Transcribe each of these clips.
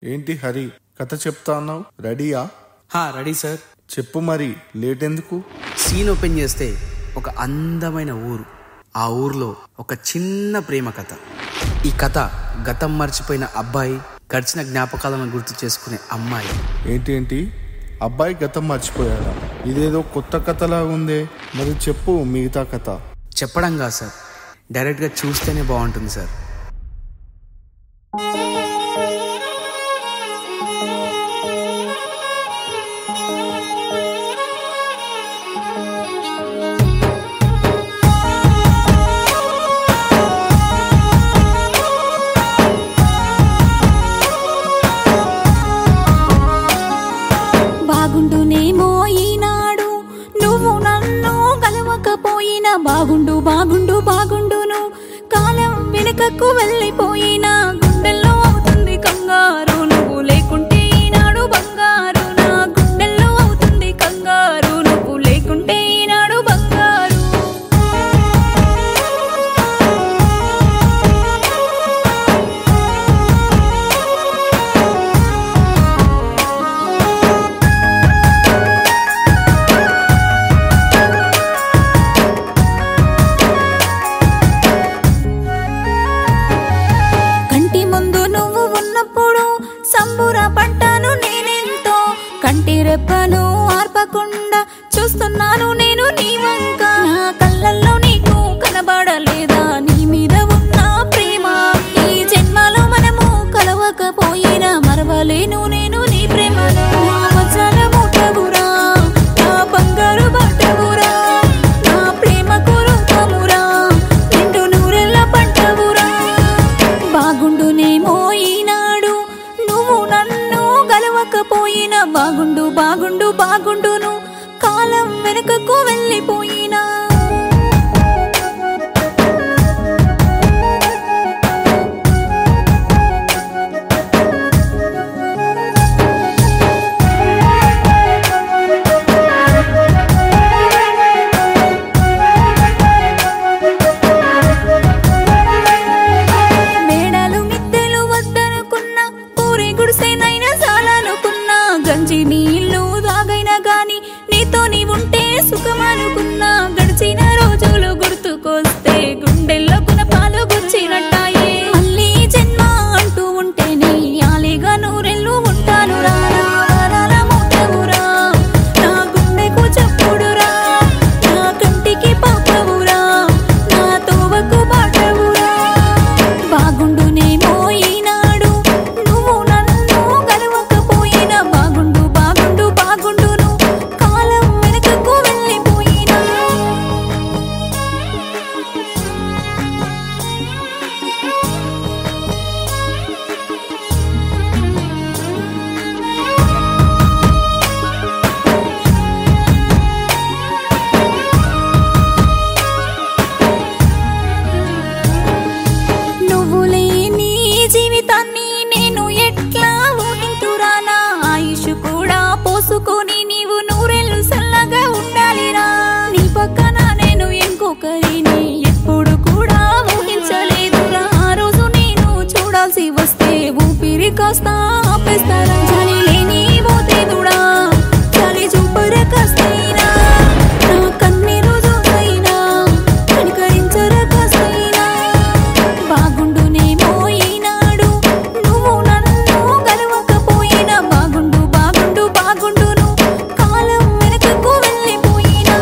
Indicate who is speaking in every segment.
Speaker 1: ఏంటి హరి కథ చెప్తా అన్నావు రెడీయా
Speaker 2: హా రెడీ సార్
Speaker 1: చెప్పు మరి లేట్ ఎందుకు
Speaker 2: సీన్ ఓపెన్ చేస్తే ఒక అందమైన ఊరు ఆ ఊర్లో ఒక చిన్న ప్రేమ కథ ఈ కథ గతం మర్చిపోయిన అబ్బాయి గడిచిన జ్ఞాపకాలను గుర్తు చేసుకునే అమ్మాయి
Speaker 1: ఏంటి ఏంటి అబ్బాయి గతం మర్చిపోయాడా ఇదేదో కొత్త కథలా ఉందే మరి చెప్పు మిగతా కథ
Speaker 2: చెప్పడం కాదు సార్ డైరెక్ట్గా చూస్తేనే బాగుంటుంది సార్
Speaker 3: బాగుండునేమో ఈనాడు నువ్వు నన్ను కలవకపోయినా బాగుండు బాగుండు బాగుండును కాలం వెనుకకు వెళ్ళిపోయినా గుండెల్లో అవుతుంది కంగారు నువ్వు లేకుంటే ఈనాడు బంగారు నా గుండెల్లో అవుతుంది కంగారు నువ్వు లేకుంటే ఈనాడు బంగారు కంటి ముందు నువ్వు ఉన్నప్పుడు సంబుర పడ్డాను నేనెంతో కంటి రెప్పలు ఆర్పకుండా చూస్తున్నాను నేను నీ వంక నా కళ్ళల్లో నీకు కనబడలేదా నీ మీద ఉన్న ప్రేమ ఈ జన్మలో మనము కలవకపోయినా మరవలేను నేను నీ ప్రేమను నా వచన ముట్టవురా నా బంగారు బట్టవురా నా ప్రేమకు రూపమురా నిండు నూరెళ్ళ పంటవురా బాగుండునేమో ఈనాడు నువ్వు నన్ను గలవకపోయినా బాగుండు బాగుండు బాగుండును కాలం వెనుకకు వెళ్ళిపోయినా మేడలు మిద్దెలు వద్దనుకున్నా పూరి గుడిసెనైనా చాలనుకున్నా గంజి నీళ్లు తాగైనా గాని నీతో నీ ఉంటే సుఖమనుకున్నా గడిచిన రోజులు గుర్తుకొస్తే గుండెల్లో గుణపాలు గుచ్చినట్టాయే మళ్ళీ జన్మ అంటూ ఉంటే నీ ఆలిగా నూరెళ్ళు ఉంటాను రారా వరాల ముట్టవురా నా గుండెకు చెప్పుడురా నా కంటికి పాపవురా నా తోవకు బాటవురా బాగుండునేమో ఈనాడు నువ్వు నన్ను గలవకపోయినా బాగుండు బాగుండు బాగుండును కాలం వెనుకకు వెళ్ళిపోయినా నువ్వు లేని జీవితాన్ని నేను ఎట్లా ఊహింతురా నా ఆయుష్ కూడా పోసుకొని నీవు నూరెళ్ళు సల్లగా ఉండాలిరా నీ పక్కన నేను ఇంకొకరిని ఎప్పుడు కూడా ఊహించలేదురా ఆ రోజు నేను చూడాల్సి వస్తే ఊపిరి కాస్త ఆపేస్తారా చలి లేని పోతేదుడా చలి చూపర కాస్తైనా నా కన్నీరు చూసైనా కనికరించర కాస్తైనా బాగుండునేమో ఈనాడు నువ్వు నన్ను గలవకపోయినా బాగుండు బాగుండు బాగుండును కాలం వెనుకకు వెళ్ళిపోయినా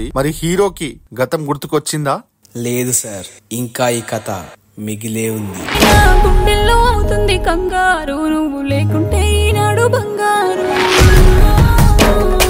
Speaker 1: మరి హీరోకి గతం గుర్తుకొచ్చిందా
Speaker 2: లేదు సార్ ఇంకా ఈ కథ మిగిలే ఉంది
Speaker 3: నా గుండెల్లో అవుతుంది కంగారు నువ్వు లేకుంటే ఈనాడు బంగారు